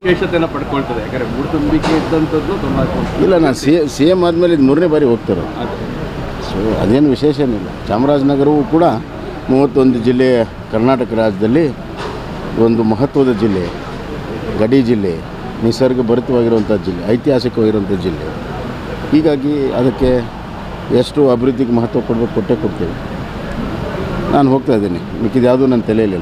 ವಿಶೇಷತೆಯನ್ನು ಪಡ್ಕೊಳ್ತದೆ ಯಾಕಂದ್ರೆ ಮೂಢನಂಬಿಕೆ ಇದ್ದಂಥದ್ದು ತೊಂಬತ್ತು ಇಲ್ಲ ನಾನು ಸಿ ಸಿ ಎಮ್ ಆದಮೇಲೆ ಇದು ಮೂರನೇ ಬಾರಿ ಹೋಗ್ತಾರೆ ಸೊ ಅದೇನು ವಿಶೇಷ ಏನಿಲ್ಲ ಚಾಮರಾಜನಗರವೂ ಕೂಡ ಮೂವತ್ತೊಂದು ಜಿಲ್ಲೆ ಕರ್ನಾಟಕ ರಾಜ್ಯದಲ್ಲಿ ಒಂದು ಮಹತ್ವದ ಜಿಲ್ಲೆ ಗಡಿ ಜಿಲ್ಲೆ ನಿಸರ್ಗ ಭರಿತವಾಗಿರುವಂಥ ಜಿಲ್ಲೆ ಐತಿಹಾಸಿಕವಾಗಿರುವಂಥ ಜಿಲ್ಲೆ ಹೀಗಾಗಿ ಅದಕ್ಕೆ ಎಷ್ಟು ಅಭಿವೃದ್ಧಿಗೆ ಮಹತ್ವ ಕೊಡಬೇಕು ಕೊಟ್ಟೇ ಕೊಡ್ತೀವಿ ನಾನು ಹೋಗ್ತಾ ಇದ್ದೀನಿ ಮಿಕ್ಕಿದ ಯಾವುದೂ ನನ್ನ ತಲೆಯಲ್ಲಿಲ್ಲ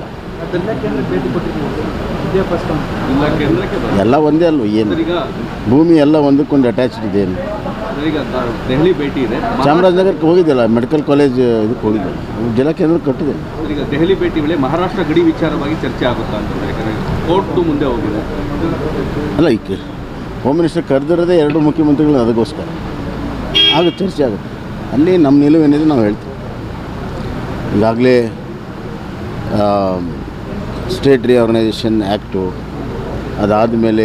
ಇಲ್ಲ ಕೇಂದ್ರಕ್ಕೆ ಬರೋದು. ಎಲ್ಲ ಒಂದೇ ಅಲ್ವ ಏನು ಸರ್, ಈಗ ಭೂಮಿ ಎಲ್ಲ ಒಂದಕ್ಕೊಂದು ಅಟ್ಯಾಚ್ಡ್ ಇದೆ ಏನು ಸರ್, ಈಗ ದ- ದೆಹಲಿ ಭೇಟಿ ಇದೆ ಚಾಮರಾಜನಗರಕ್ಕೆ ಹೋಗಿದ್ದೆಲ್ಲ ಮೆಡಿಕಲ್ ಕಾಲೇಜ್ ಇದಕ್ಕೆ ಹೋಗಿದ್ದೆ ಜಿಲ್ಲಾ ಕೇಂದ್ರ ಕಟ್ಟಿದೆ ಸರ್, ಈಗ ದೆಹಲಿ ಭೇಟಿ ವೇಳೆ ಮಹಾರಾಷ್ಟ್ರ ಗಡಿ ವಿಚಾರವಾಗಿ ಚರ್ಚೆ ಆಗುತ್ತಾ ಅಂತ ಯಾಕಂದ್ರೆ ಕೋರ್ಟು ಮುಂದೆ ಹೋಗಿದೆ ಅಲ್ಲ ಈಗ ಹೋಮ್ ಮಿನಿಸ್ಟರ್ ಕರೆದಿರೋದೇ ಎರಡು ಮುಖ್ಯಮಂತ್ರಿಗಳು ಅದಕ್ಕೋಸ್ಕರ ಆಗ ಚರ್ಚೆ ಆಗುತ್ತೆ ಅಲ್ಲಿ ನಮ್ಮ ನಿಲುವೇನಿದೆ ನಾವು ಹೇಳ್ತೀವಿ ಈಗಾಗಲೇ ಸ್ಟೇಟ್ ರಿಆರ್ಗನೈಸೇಷನ್ ಆ್ಯಕ್ಟು ಅದಾದಮೇಲೆ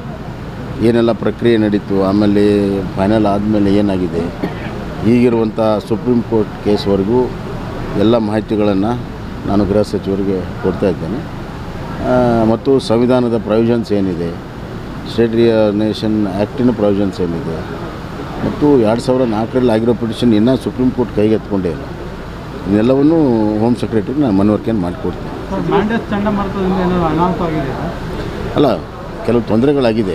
ಏನೆಲ್ಲ ಪ್ರಕ್ರಿಯೆ ನಡೀತು ಆಮೇಲೆ ಫೈನಲ್ ಆದಮೇಲೆ ಏನಾಗಿದೆ ಈಗಿರುವಂಥ ಸುಪ್ರೀಂ ಕೋರ್ಟ್ ಕೇಸ್ವರೆಗೂ ಎಲ್ಲ ಮಾಹಿತಿಗಳನ್ನು ನಾನು ಗೃಹ ಸಚಿವರಿಗೆ ಕೊಡ್ತಾ ಇದ್ದೇನೆ ಆ, ಮತ್ತು ಸಂವಿಧಾನದ ಪ್ರೊವಿಷನ್ಸ್ ಏನಿದೆ ಸ್ಟೇಟ್ ರಿಯರ್ನೇಷನ್ ಆ್ಯಕ್ಟಿನ ಪ್ರೊವಿಷನ್ಸ್ ಏನಿದೆ ಮತ್ತು ಎರಡು ಸಾವಿರದ ನಾಲ್ಕರಲ್ಲಿ ಆಗಿರೋ ಪಿಟಿಷನ್ ಇನ್ನೂ ಸುಪ್ರೀಂ ಕೋರ್ಟ್ ಕೈಗೆ ಎತ್ಕೊಂಡೇ ಇಲ್ಲ ಇದೆಲ್ಲವನ್ನು ಹೋಮ್ ಸೆಕ್ರೆಟರಿಗೆ ನಾನು ಮನವರಿಕೆಯನ್ನು ಮಾಡಿಕೊಡ್ತೀನಿ ಸರ್ ಮ್ಯಾಂಡಸ್ ಚಂಡಮಾರುತದಿಂದ ಏನಾದ್ರು ಅನಾಹುತ ಆಗಿದೆ ಅಲ್ಲ ಕೆಲವು ತೊಂದರೆಗಳಾಗಿದೆ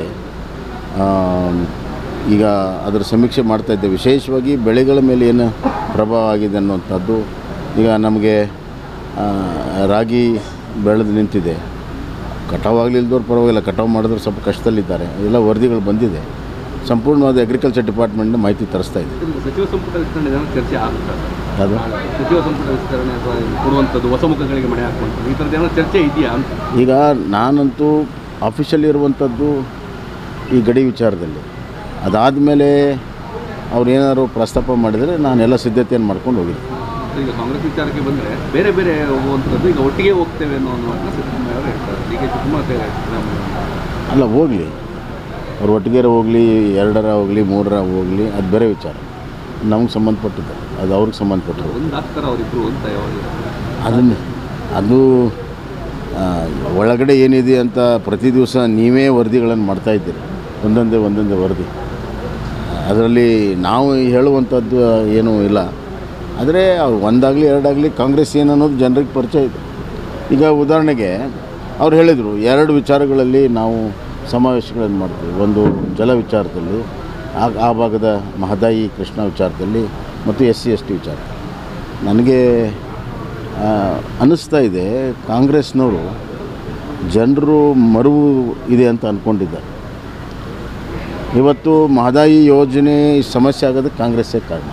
ಆಮ್, ಈಗ ಅದರ ಸಮೀಕ್ಷೆ ಮಾಡ್ತಾ ಇದ್ದೆ ವಿಶೇಷವಾಗಿ ಬೆಳೆಗಳ ಮೇಲೆ ಏನು ಪ್ರಭಾವ ಆಗಿದೆ ಅನ್ನುವಂಥದ್ದು ಈಗ ನಮಗೆ ಆ, ರಾಗಿ ಬೆಳೆದು ನಿಂತಿದೆ ಕಟಾವು ಆಗಲಿಲ್ದವ್ರು ಪರವಾಗಿಲ್ಲ ಕಟಾವು ಮಾಡಿದ್ರೆ ಸ್ವಲ್ಪ ಕಷ್ಟದಲ್ಲಿದ್ದಾರೆ ಎಲ್ಲ ವರದಿಗಳು ಬಂದಿದೆ ಸಂಪೂರ್ಣವಾದ ಅಗ್ರಿಕಲ್ಚರ್ ಡಿಪಾರ್ಟ್ಮೆಂಟ್ನ ಮಾಹಿತಿ ತರಿಸ್ತಾ ಇದೆ ಇದು ಸಚಿವ ಸಂಪುಟ ವಿಸ್ತರಣೆ ಏನಾದ್ರು ಚರ್ಚೆ ಆಗುತ್ತಾ ಸರ್? ಅದು ಸಚಿವ ಸಂಪುಟ ವಿಸ್ತರಣೆ ಅಥವಾ ಕೊಡುವಂಥದ್ದು ಹೊಸ ಮುಖಗಳಿಗೆ ಮಣೆ ಹಾಕುವಂಥದ್ದು ಈ ಥರದ್ದು ಏನಾದ್ರು ಚರ್ಚೆ ಇದೆಯಾ ಅಂತ ಈಗ ನಾನಂತೂ ಆಫೀಷಿಯಲ್ ಇರುವಂಥದ್ದು ಈ ಗಡಿ ವಿಚಾರದಲ್ಲಿ ಅದಾದಮೇಲೆ ಅವ್ರು ಏನಾದ್ರು ಪ್ರಸ್ತಾಪ ಮಾಡಿದರೆ ನಾನೆಲ್ಲ ಸಿದ್ಧತೆಯನ್ನು ಮಾಡ್ಕೊಂಡು ಹೋಗಿದ್ದೆ ಈಗ ಕಾಂಗ್ರೆಸ್ ವಿಚಾರಕ್ಕೆ ಬಂದರೆ ಬೇರೆ ಬೇರೆ ಹೋಗುವಂಥದ್ದು ಈಗ ಒಟ್ಟಿಗೆ ಹೋಗ್ತೇವೆ ಅನ್ನೋ ಅನ್ನುವಂಥ ಸಿದ್ದರಾಮಯ್ಯ ಅವರು ಹೇಳ್ತಾರೆ ಡಿ ಕೆ ಶಿವಕುಮಾರ್ ಬೇರೆ ಸಿದ್ದರಾಮಯ್ಯ ಅವರು. ಅಲ್ಲ ಹೋಗಲಿ ಅವ್ರು ಒಟ್ಟಿಗೆರ ಹೋಗಲಿ ಎರಡರ ಹೋಗಲಿ ಮೂರರ ಹೋಗಲಿ ಅದು ಬೇರೆ ವಿಚಾರ ನಮಗೆ ಸಂಬಂಧಪಟ್ಟಿದ್ದು ಅದು ಅವ್ರಿಗೆ ಸಂಬಂಧಪಟ್ಟಿದ್ದು ಒಂದು ಆಗ್ತಾರೆ ಅವರಿಬ್ಬರು ಅಂತ ಯಾವಾಗ ಅದನ್ನು ಅದು ಆ, ಒಳಗಡೆ ಏನಿದೆ ಅಂತ ಪ್ರತಿ ದಿವಸ ನೀವೇ ವರದಿಗಳನ್ನು ಮಾಡ್ತಾಯಿದ್ದೀರಿ ಒಂದೊಂದೇ ಒಂದೊಂದೇ ವರದಿ ಅದರಲ್ಲಿ ನಾವು ಹೇಳುವಂಥದ್ದು ಏನೂ ಇಲ್ಲ ಆದರೆ ಅವ್ರು ಒಂದಾಗಲಿ ಎರಡಾಗಲಿ ಕಾಂಗ್ರೆಸ್ ಏನು ಅನ್ನೋದು ಜನರಿಗೆ ಪರಿಚಯ ಇದೆ ಈಗ ಉದಾಹರಣೆಗೆ ಅವ್ರು ಹೇಳಿದರು ಎರಡು ವಿಚಾರಗಳಲ್ಲಿ ನಾವು ಸಮಾವೇಶಗಳನ್ನು ಮಾಡ್ತೀವಿ ಒಂದು ಜಲ ವಿಚಾರದಲ್ಲಿ ಆ ಆ ಭಾಗದ ಮಹದಾಯಿ ಕೃಷ್ಣ ವಿಚಾರದಲ್ಲಿ ಮತ್ತು ಎಸ್ ಸಿ ಎಸ್ ಟಿ ವಿಚಾರ ನನಗೆ ಆ, ಅನ್ನಿಸ್ತಾ ಇದೆ ಕಾಂಗ್ರೆಸ್ನವರು ಜನರು ಮರುವು ಇದೆ ಅಂತ ಅಂದ್ಕೊಂಡಿದ್ದಾರೆ ಇವತ್ತು ಮಹದಾಯಿ ಯೋಜನೆ ಸಮಸ್ಯೆ ಆಗೋದಕ್ಕೆ ಕಾಂಗ್ರೆಸ್ಸೇ ಕಾರಣ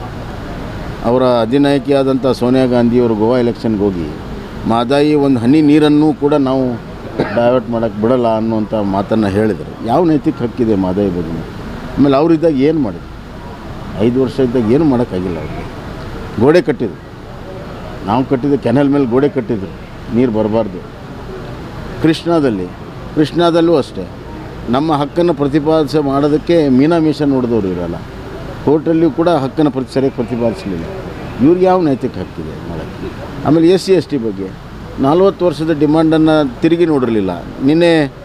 ಅವರ ಅಧಿನಾಯಕಿಯಾದಂಥ ಸೋನಿಯಾ ಗಾಂಧಿಯವರು ಗೋವಾ ಎಲೆಕ್ಷನ್ಗೆ ಹೋಗಿ ಮಹದಾಯಿ ಒಂದು ಹನಿ ನೀರನ್ನು ಕೂಡ ನಾವು ಡೈವರ್ಟ್ ಮಾಡೋಕ್ಕೆ ಬಿಡಲ್ಲ ಅನ್ನುವಂಥ ಮಾತನ್ನು ಹೇಳಿದರು ಯಾವ ನೈತಿಕ ಹಕ್ಕಿದೆ ಮಹದಾಯಿ ಬಗ್ಗೆ ಆಮೇಲೆ ಅವರಿದ್ದಾಗ ಏನು ಮಾಡಿದ್ರು ಐದು ವರ್ಷ ಇದ್ದಾಗ ಏನು ಮಾಡೋಕ್ಕಾಗಿಲ್ಲ ಅವ್ರಿಗೆ ಗೋಡೆ ಕಟ್ಟಿದ್ರು ನಾವು ಕಟ್ಟಿದ ಕೆನಲ್ ಮೇಲೆ ಗೋಡೆ ಕಟ್ಟಿದ್ರು ನೀರು ಬರಬಾರ್ದು ಕೃಷ್ಣಾದಲ್ಲಿ ಕೃಷ್ಣಾದಲ್ಲೂ ಅಷ್ಟೇ ನಮ್ಮ ಹಕ್ಕನ್ನು ಪ್ರತಿಪಾದಿಸ ಮಾಡೋದಕ್ಕೆ ಮೀನಾ ಮೀಷನ್ ನೋಡಿದವರು ಇರಲ್ಲ ಕೋರ್ಟಲ್ಲಿಯೂ ಕೂಡ ಹಕ್ಕನ್ನು ಪ್ರತಿ ಸರಿಯಾಗಿ ಪ್ರತಿಪಾದಿಸಲಿಲ್ಲ ಇವ್ರಿಗೆ ಯಾವ ನೈತಿಕ ಹಕ್ಕಿದೆ ಮಾಡೋಕ್ಕೆ ಆಮೇಲೆ ಎಸ್ ಸಿ ಎಸ್ ಟಿ ಬಗ್ಗೆ ನಲ್ವತ್ತು ವರ್ಷದ ಡಿಮಾಂಡನ್ನು ತಿರುಗಿ ನೋಡಿರಲಿಲ್ಲ ನಿನ್ನೆ